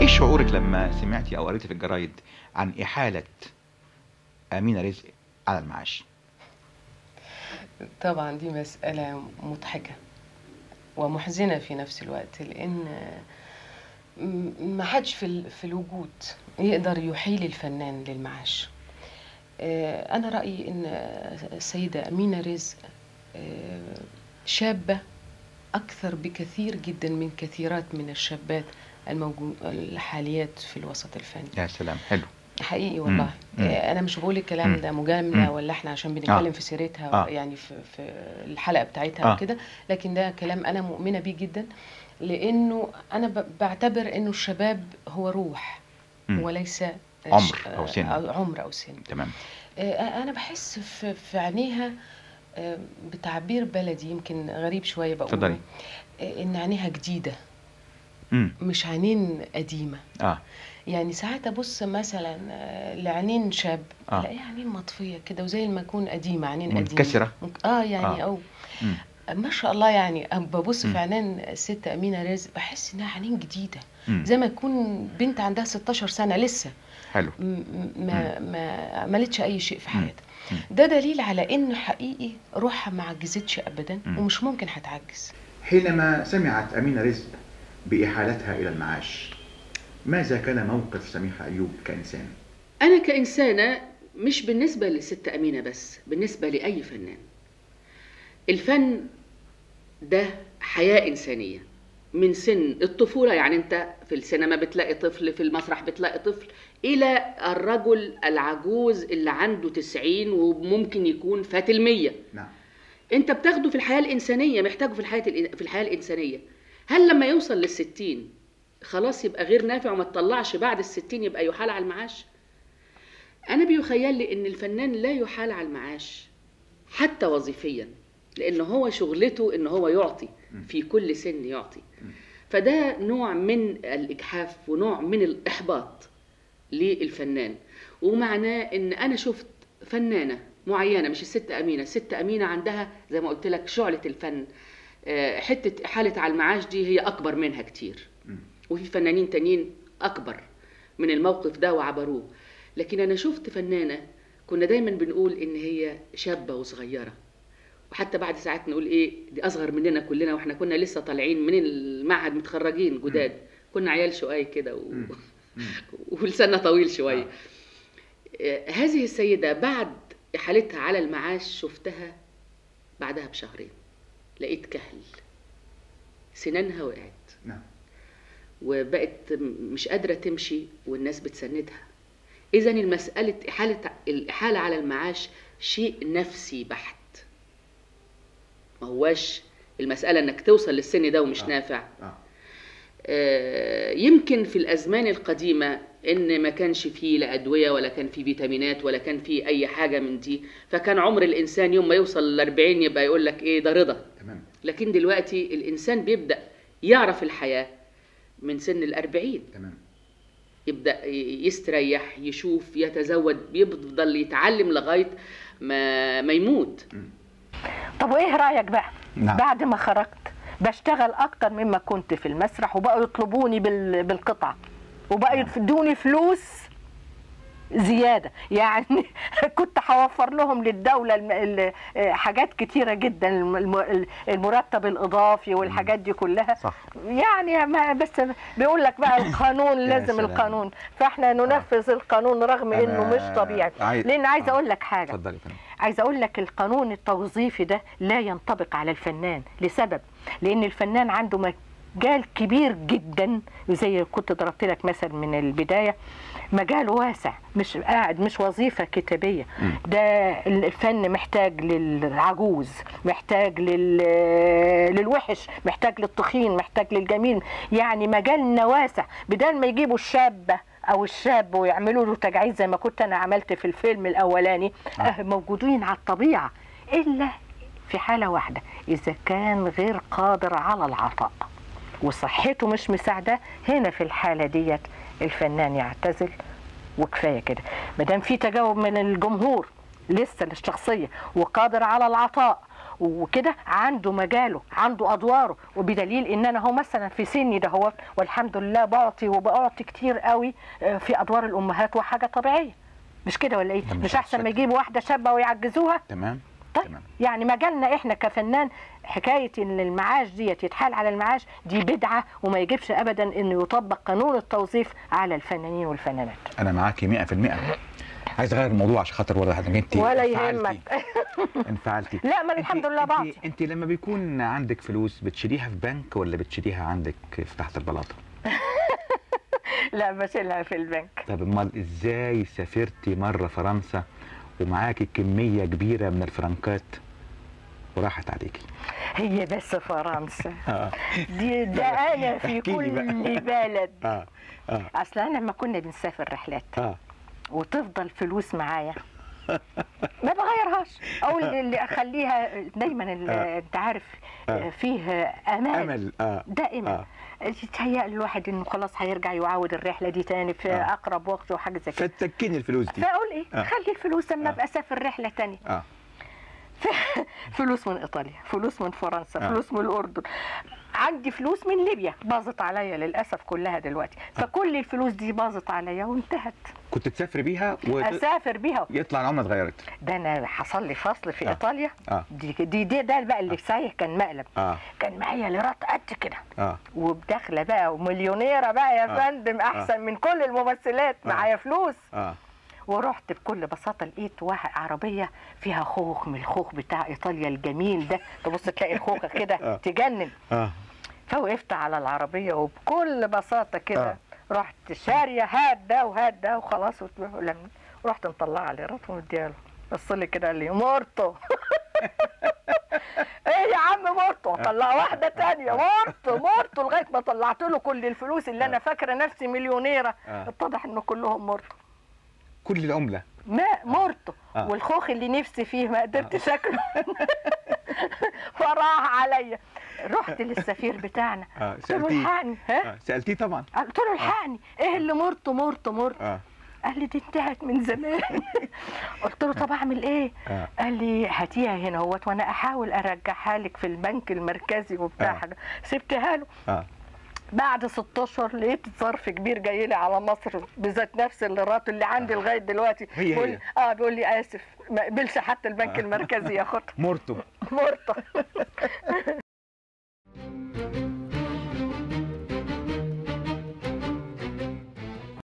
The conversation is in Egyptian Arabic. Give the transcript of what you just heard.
ايه شعورك لما سمعتي او قريتي في الجرايد عن احاله امينه رزق على المعاش طبعا دي مسألة مضحكة ومحزنة في نفس الوقت لأن م- ما حدش في, ال- في الوجود يقدر يحيل الفنان للمعاش آه، أنا رأيي إن السيدة أمينة رزق آه، شابة أكثر بكثير جدا من كثيرات من الشابات الموجود الحاليات في الوسط الفني يا سلام حلو حقيقي والله مم. آه، انا مش بقول الكلام مم. ده مجامله مم. ولا احنا عشان بنتكلم آه. في سيرتها آه. يعني في, في الحلقه بتاعتها آه. وكده لكن ده كلام انا مؤمنه بيه جدا لانه انا ب- بعتبر انه الشباب هو روح مم. وليس عمر ش- أو سن. أو عمر او سن تمام آه، انا بحس في, في عينيها آه، بتعبير بلدي يمكن غريب شويه بقوله اتفضلي. آه، ان عينيها جديده امم مش عينين قديمه اه يعني ساعات ابص مثلا آه، لعينين شاب آه. الاقي عينين مطفيه كده وزي ما اكون قديمه عينين قديمه منكسرة. مك- اه يعني آه. او مم. ما شاء الله يعني أما ببص مم. في عينين الست امينه رزق بحس انها عينين جديده مم. زي ما تكون بنت عندها 16 سنه لسه حلو م- م- ما ما عملتش اي شيء في مم. حياتها مم. ده دليل على ان حقيقي روحها ما عجزتش ابدا مم. ومش ممكن هتعجز حينما سمعت أمينة رزق بإحالتها إلى المعاش ماذا كان موقف سميحة أيوب كإنسان؟ أنا كإنسانة مش بالنسبة للست أمينة بس بالنسبة لأي فنان الفن ده حياة إنسانية من سن الطفولة يعني أنت في السينما بتلاقي طفل في المسرح بتلاقي طفل إلى الرجل العجوز اللي عنده تسعين وممكن يكون فات المية نعم انت بتاخده في الحياه الانسانيه محتاجه في الحياه الإن- في الحياه الانسانيه هل لما يوصل للستين خلاص يبقى غير نافع وما تطلعش بعد الستين يبقى يحال على المعاش انا بيخيل لي ان الفنان لا يحال على المعاش حتى وظيفيا لان هو شغلته ان هو يعطي في كل سن يعطي فده نوع من الاجحاف ونوع من الاحباط للفنان ومعناه ان انا شفت فنانه معينه مش الست امينه الست امينه عندها زي ما قلت لك شعله الفن آه، حته حاله على المعاش دي هي اكبر منها كتير مم. وفي فنانين تانيين اكبر من الموقف ده وعبروه لكن انا شفت فنانه كنا دايما بنقول ان هي شابه وصغيره وحتى بعد ساعات نقول ايه دي اصغر مننا كلنا واحنا كنا لسه طالعين من المعهد متخرجين جداد كنا عيال شقاي كده و... مم. مم. ولساننا طويل شويه آه، هذه السيده بعد احالتها على المعاش شفتها بعدها بشهرين لقيت كهل سنانها وقعت نعم وبقت م- مش قادرة تمشي والناس بتسندها إذا المسألة إحالة الإحالة على المعاش شيء نفسي بحت ما هواش المسألة إنك توصل للسن ده ومش آه. نافع آه. آه، يمكن في الأزمان القديمة إن ما كانش فيه لا أدوية ولا كان فيه فيتامينات ولا كان فيه أي حاجة من دي فكان عمر الإنسان يوم ما يوصل للأربعين يبقى يقول لك إيه ده رضا تمام لكن دلوقتي الإنسان بيبدأ يعرف الحياة من سن الأربعين تمام يبدأ ي- يستريح يشوف يتزود بيفضل يتعلم لغاية ما, ما يموت طب وايه رايك بقى نعم. بعد ما خرجت بشتغل اكتر مما كنت في المسرح وبقوا يطلبوني بال- بالقطعه وبقوا يدوني فلوس زياده يعني كنت هوفر لهم للدوله الم- ال- حاجات كتيره جدا الم- الم- المرتب الاضافي والحاجات دي كلها صح. يعني ما بس بيقول لك بقى القانون لازم سلام. القانون فاحنا ننفذ القانون رغم انه أنا مش طبيعي عايز- لان عايزه آه. اقول لك حاجه اتفضلي يا فندم عايزه اقول لك القانون التوظيفي ده لا ينطبق على الفنان لسبب لان الفنان عنده مجال كبير جدا زي كنت ضربت لك مثل من البدايه مجال واسع مش قاعد مش وظيفه كتابيه ده الفن محتاج للعجوز محتاج لل... للوحش محتاج للتخين محتاج للجميل يعني مجالنا واسع بدل ما يجيبوا الشابه او الشاب ويعملوا له تجاعيد زي ما كنت انا عملت في الفيلم الاولاني آه. موجودين على الطبيعه الا في حاله واحده اذا كان غير قادر على العطاء وصحته مش مساعده هنا في الحاله ديت الفنان يعتزل وكفايه كده ما دام في تجاوب من الجمهور لسه للشخصيه وقادر على العطاء وكده عنده مجاله عنده ادواره وبدليل ان انا هو مثلا في سني ده هو والحمد لله بعطي وبعطي كتير قوي آه، في ادوار الامهات وحاجه طبيعيه مش كده ولا ايه ده مش مش احسن ما هتشك. يجيبوا واحده شابه ويعجزوها تمام طيب تمام يعني مجالنا احنا كفنان حكايه ان المعاش ديت يتحال على المعاش دي بدعه وما يجبش ابدا انه يطبق قانون التوظيف على الفنانين والفنانات انا معاكي 100% عايز اغير الموضوع عشان خاطر واضح انك انت ولا انفعلتي. يهمك انفعلتي لا ما انت- الحمد لله انت- بعطي انت لما بيكون عندك فلوس بتشيليها في بنك ولا بتشيليها عندك في تحت البلاطه لا بشيلها في البنك طب امال ازاي سافرتي مره فرنسا ومعاكي كميه كبيره من الفرنكات وراحت عليكي هي بس فرنسا اه دي ده انا في احكي لي بقى. كل بلد اه اه اصل انا لما كنا بنسافر رحلات اه وتفضل فلوس معايا ما بغيرها او اللي اللي اخليها دايما ال- آه. انت عارف آه. فيه امال امل اه دائما آه. يتهيأ الواحد انه خلاص هيرجع يعاود الرحله دي تاني في آه. اقرب وقت وحاجه زي كده فتسكني الفلوس دي فاقول ايه آه. خلي الفلوس لما آه. ابقى اسافر رحله تانية اه فلوس من ايطاليا فلوس من فرنسا آه. فلوس من الاردن عندي فلوس من ليبيا باظت عليا للاسف كلها دلوقتي فكل الفلوس دي باظت عليا وانتهت كنت تسافري بيها ويطلع اسافر بيها العمله اتغيرت ده انا حصل لي فصل في آه. ايطاليا اه دي دي, دي ده بقى اللي صحيح كان مقلب اه كان معايا ليرات قد كده اه وبداخله بقى ومليونيره بقى يا آه. فندم احسن من كل الممثلات آه. معايا فلوس اه ورحت بكل بساطه لقيت واحد عربيه فيها خوخ من الخوخ بتاع ايطاليا الجميل ده تبص تلاقي الخوخه آه. كده تجنن اه فوقفت على العربيه وبكل بساطه كده آه. رحت شاريه هات ده وهات ده وخلاص وت- ولم- رحت مطلعه ليرات ومديها له بص لي كده قال لي مورتو ايه يا عم مورتو طلع واحده تانية مورتو مورتو لغايه ما طلعت له كل الفلوس اللي انا فاكره نفسي مليونيره آه. اتضح انه كلهم مورتو كل العمله ما مورتو آه. والخوخ اللي نفسي فيه ما قدرتش اكله فراح عليا رحت للسفير بتاعنا اه قلت له سالتيه الحقني ها آه. سالتيه طبعا قلت له الحقني ايه اللي مرته مرته مرته اه قال لي دي انتهت من زمان قلت له طب اعمل ايه اه قال لي هاتيها هنا اهوت وانا احاول ارجعها لك في البنك المركزي وبتاع آه. حاجه سبتها له اه بعد ست اشهر لقيت ظرف كبير جاي لي على مصر بذات نفس الليرات اللي عندي لغايه دلوقتي هي بيقول هي. اه بيقول لي اسف ما قبلش حتى البنك المركزي ياخدها مورتو مرته